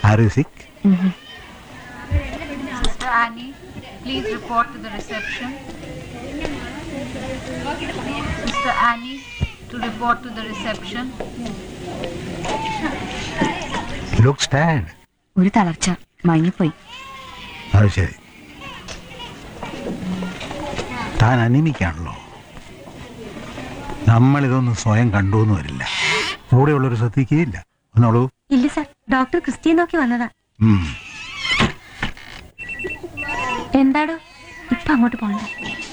R you sick Sister Annie, please report to the reception. Sister Annie, to report to the reception. ലുക്ക് സ്റ്റാൻഡ് ഒരു തളർച്ച മയങ്ങിപ്പോയി അത് ശരി താൻ അനിമിക്കാണല്ലോ നമ്മളിതൊന്നും സ്വയം കണ്ടുവെന്ന് വരില്ല കൂടെയുള്ളൊരു ശ്രദ്ധിക്കുകയില്ല എന്നോളൂ ഇല്ല സാർ ഡോക്ടർ ക്രിസ്ത്യൻ നോക്കി വന്നതാ ഉം. എന്താടോ ഇപ്പൊ അങ്ങോട്ട് പോണ്ട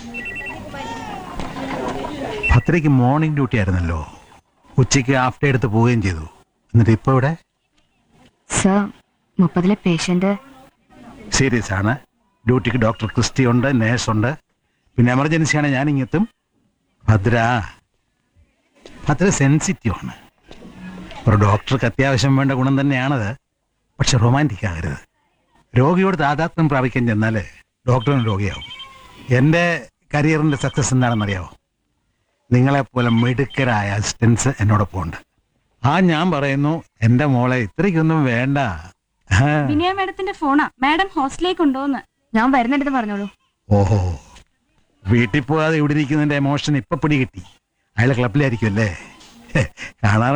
ഭദ്രയ്ക്ക് മോർണിംഗ് ഡ്യൂട്ടി ആയിരുന്നല്ലോ ഉച്ചയ്ക്ക് ഹാഫ് ഡേ എടുത്ത് പോവുകയും ചെയ്തു എന്നിട്ട് ഇപ്പോൾ ഇവിടെ സർ മുപ്പതിലെ പേഷ്യന്റ് സീരിയസ് ആണ് ഡ്യൂട്ടിക്ക് ഡോക്ടർ ക്രിസ്റ്റി ഉണ്ട് നേഴ്സ് ഉണ്ട് പിന്നെ എമർജൻസി ആണ് ഞാൻ ഇങ്ങെത്തും ഭദ്ര ഭദ്ര സെൻസിറ്റീവ് ആണ് ഒരു ഡോക്ടർക്ക് അത്യാവശ്യം വേണ്ട ഗുണം തന്നെയാണത് പക്ഷെ റൊമാൻറ്റിക് ആകരുത് രോഗിയോട് താതാത്മ്യം പ്രാപിക്കാൻ ചെന്നാൽ ഡോക്ടറിന് രോഗിയാവും എൻ്റെ കരിയറിൻ്റെ സക്സസ് എന്താണെന്നറിയാമോ നിങ്ങളെപ്പോലെ മിടുക്കരായ അസിസ്റ്റൻസ് എന്നോടൊപ്പം ഉണ്ട് ആ ഞാൻ പറയുന്നു എൻ്റെ മോളെ ഇത്രയ്ക്കൊന്നും വേണ്ട ആ. വിനയ മാഡത്തിന്റെ ഫോണാ മാഡം ഹോസ്റ്റലിലേക്ക് ഉണ്ടോന്ന് ഞാൻ വരുന്നുണ്ടെന്ന് പറഞ്ഞോളൂ ഓഹോ വീട്ടിൽ പോകാതെ ഇവിടെ ഇരിക്കുന്നതിന്റെ എമോഷൻ ഇപ്പൊ പിടികിട്ടി അയാളെ ക്ലബിലായിരിക്കും അല്ലേ കാണാൻ